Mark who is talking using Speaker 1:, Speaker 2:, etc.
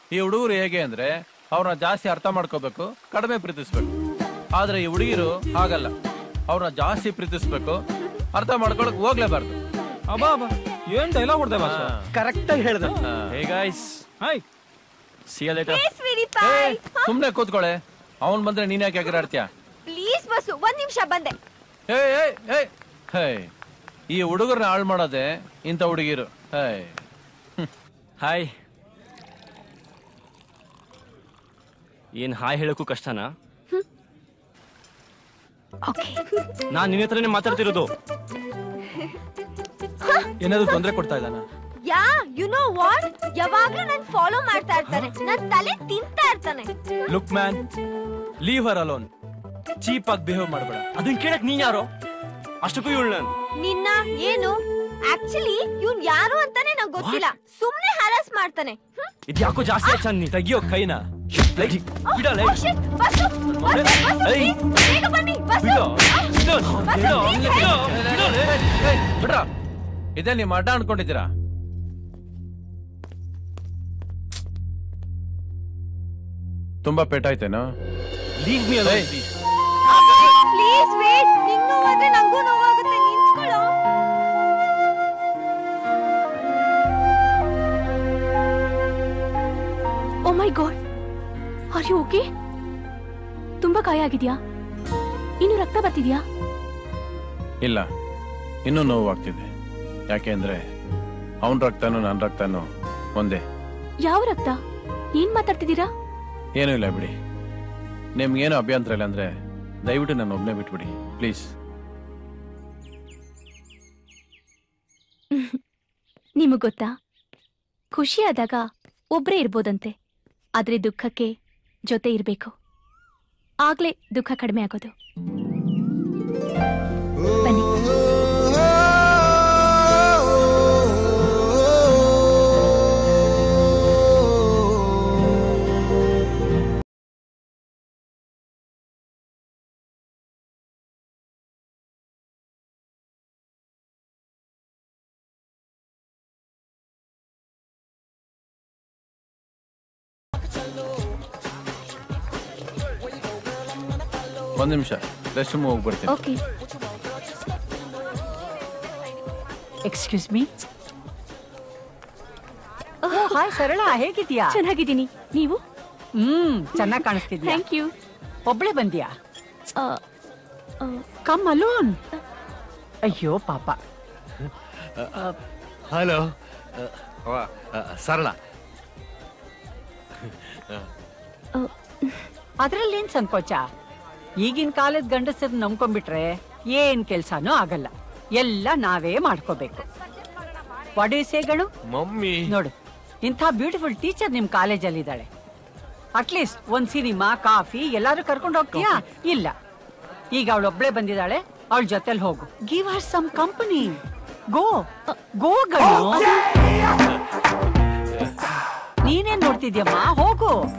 Speaker 1: ಈ ಹುಡುಗರು ಹೇಗೆ ಅಂದ್ರೆ ಅವ್ರನ್ನ ಜಾಸ್ತಿ ಅರ್ಥ ಮಾಡ್ಕೋಬೇಕು ಕಡಿಮೆ ಪ್ರೀತಿಸ್ಬೇಕು ಆದ್ರೆ ಈ ಹುಡುಗಿರು ಹಾಗಲ್ಲ ಅವ್ರನ್ನ ಜಾಸ್ತಿ ಪ್ರೀತಿಸ್ಬೇಕು ಅರ್ಥ ಮಾಡ್ಕೊಳಕ್ ಹೋಗ್ಲೇಬಾರ್ದು
Speaker 2: ಅಬ್ಬಾ ಅಬ್ಬಾ ಏನ್ ಡೈಲಾಗ್ ಹೊಡ್ದೆ ಬಾಸ್
Speaker 3: ಕರೆಕ್ಟ್ ಆಗಿ ಹೇಳ್ದೆ
Speaker 1: hey guys
Speaker 2: hi
Speaker 1: see you later
Speaker 4: sweetie pie
Speaker 1: ಸುಮ್ನೆ ಕೂತ್ಕೊಳೆ ಅವನ್ ಬಂದ್ರೆ ನೀನ್ ಯಾಕೆ ಎಗರಾಡ್ತೀಯ
Speaker 4: ಪ್ಲೀಸ್ ಬಸ್ಸು ಒಂದ್ ನಿಮಿಷ ಬಂದೆ
Speaker 1: ಹೇ ಹೇ ಹೇ ಹೇ ಈ ಹುಡುಗರನ್ನ ಹಾಳು ಮಾಡೋದೆ ಇಂಥ ಹುಡುಗಿರು ಹೇ
Speaker 5: ಹಾಯ್ ಏನ್ ಹಾಯ್ ಹೇಳಕ್ಕೂ ಕಷ್ಟನಾ ನಾನ್ ನಿನ್ನ ಹತ್ರನೇ ಮಾತಾಡ್ತಿರೋದು
Speaker 2: ಏನಾದ್ರು ತೊಂದರೆ ಕೊಡ್ತಾ ಇದ್ದಾನ
Speaker 4: ಯಾ ಯು ನೋ ವಾಟ್ ಯಾವಾಗ್ಲೂ ನನ್ ಫಾಲೋ ಮಾಡ್ತಾ ಇರ್ತಾನೆ ನನ್ ತಲೆ ತಿಂತಾ ಇರ್ತಾನೆ
Speaker 2: look man leave her alone cheap ಆಗಿ ಬಿಹೇವ್ ಮಾಡಬೇಡ
Speaker 5: ಅದನ್ ಕೇಳಕ್ ನೀನ್ ಯಾರೋ ಅಷ್ಟಕ್ಕೂ ಇವಳು ನಾನು
Speaker 4: ನಿನ್ನ ಏನು ಆಕ್ಚುಲಿ ಇವ್ನ್ ಯಾರು ಅಂತಾನೆ ನಂಗೆ ಗೊತ್ತಿಲ್ಲ ಸುಮ್ನೆ ಹರಾಸ್ ಮಾಡ್ತಾನೆ ಹ್ಮ್?
Speaker 5: ಇದು ಯಾಕೋ ಜಾಸ್ತಿ ಆಯ್ತು ನೀ
Speaker 2: ತೆಗಿಯೋ ಕೈನ
Speaker 5: ಬಿಡಲ್ಲ
Speaker 4: Oh shit, bus, bus, bus,
Speaker 5: ಏಯ್.
Speaker 4: please, ಬೇಗ ಬನ್ನಿ ಬಸ್ಸು
Speaker 5: ಬಿಡು.
Speaker 4: ಆ,
Speaker 5: ಬಿಡು.
Speaker 4: ಬಸ್ಸು,
Speaker 5: ಬಿಡು.
Speaker 4: please, hey.
Speaker 1: ಬಿಡ್ರ ಇದೇ ನಿಮ್ಮ ಅಡ್ಡ ಅನ್ಕೊಂಡಿದ್ದೀರಾ ತುಂಬಾ ಪೇಟಾಯ್ತೇನೋ
Speaker 5: leave me alone
Speaker 4: please wait ನಿಂಗ್ ನೋವಾದ್ರೆ ನಂಗೂ ನೋವಾಗುತ್ತೆ ನಿಂತ್ಕೊಳ್ಳೋ
Speaker 6: oh my God are you okay ತುಂಬಾ ಗಾಯ ಆಗಿದ್ಯಾ ಇನ್ನು ರಕ್ತ ಬರ್ತಿದ್ಯಾ
Speaker 1: ಇಲ್ಲ ಇನ್ನೂ ನೋವಾಗ್ತಿದೆ ಯಾಕೆ ಅಂದ್ರೆ ಅವನ್ ರಕ್ತನೂ ನನ್ನ ರಕ್ತನೂ ಒಂದೇ
Speaker 6: ಯಾವ ರಕ್ತ ಏನ್ ಮಾತಾಡ್ತಿದ್ದೀರಾ
Speaker 1: ಏನೂ ಇಲ್ಲ ಬಿಡಿ ನಿಮ್ಗೇನು ಅಭ್ಯಂತರ ಇಲ್ಲ ಅಂದ್ರೆ ದಯವಿಟ್ಟು ನಾನು ಒಬ್ಬನೇ ಬಿಟ್ಬಿಡಿ ಪ್ಲೀಸ್
Speaker 6: ನಿಮಗ್ ಗೊತ್ತಾ ಖುಷಿ ಆದಾಗ ಒಬ್ರೇ ಇರ್ಬೋದಂತೆ ಆದ್ರೆ ದುಃಖಕ್ಕೆ ಜೊತೆ ಇರ್ಬೇಕು ಆಗ್ಲೇ ದುಃಖ ಕಡಿಮೆ ಆಗೋದು ಬನ್ನಿ
Speaker 1: ಒಂದ್ ನಿಮಿಷ ರೆಸ್ಟ್ ರೂಮ್ ಹೋಗ್ಬಿಡ್ತೀನಿ
Speaker 6: okay
Speaker 7: excuse me hi Sarala ಹೇಗಿದ್ಯಾ
Speaker 6: ಚೆನ್ನಾಗಿದ್ದೀನಿ ನೀವು
Speaker 7: ಹ್ಮ್ ಚೆನ್ನಾಗಿ ಕಾಣಿಸ್ತಿದ್ಯಾ
Speaker 6: ಥ್ಯಾಂಕ್ ಯು
Speaker 7: ಒಬ್ಳೆ ಬಂದ್ಯಾ ಕಮ್ ಅಲೋನ್ ಅಯ್ಯೋ ಪಾಪ
Speaker 8: ಹಲೋ ಸರಳ
Speaker 7: ಅದ್ರಲ್ಲೇನ್ ಸಂಕೋಚ ಈಗಿನ ಕಾಲದ ಗಂಡಸರ್ ನಂಬ್ಕೊಂಡ್ಬಿಟ್ರೆ ಏನ್ ಕೆಲ್ಸಾನೂ ಆಗಲ್ಲ ಎಲ್ಲ ನಾವೇ ಮಾಡ್ಕೋಬೇಕು ಗಣು
Speaker 8: ಮಮ್ಮಿ
Speaker 7: ನೋಡು ಇಂಥ ಬ್ಯೂಟಿಫುಲ್ ಟೀಚರ್ ನಿಮ್ ಕಾಲೇಜಲ್ಲಿ ಇದ್ದಾಳೆ ಅಟ್ಲೀಸ್ಟ್ ಒಂದ್ ಸಿನಿಮಾ ಕಾಫಿ ಎಲ್ಲಾರು ಕರ್ಕೊಂಡು ಹೋಗ್ತೀಯಾ ಇಲ್ಲ ಈಗ ಅವಳು ಒಬ್ಳೆ ಬಂದಿದ್ದಾಳೆ ಅವಳ ಜೊತೆಲಿ ಹೋಗು give her some company go go ಗಣು ನೀನೇನ್ ನೋಡ್ತಿದ್ಯಮ್ಮ ಹೋಗು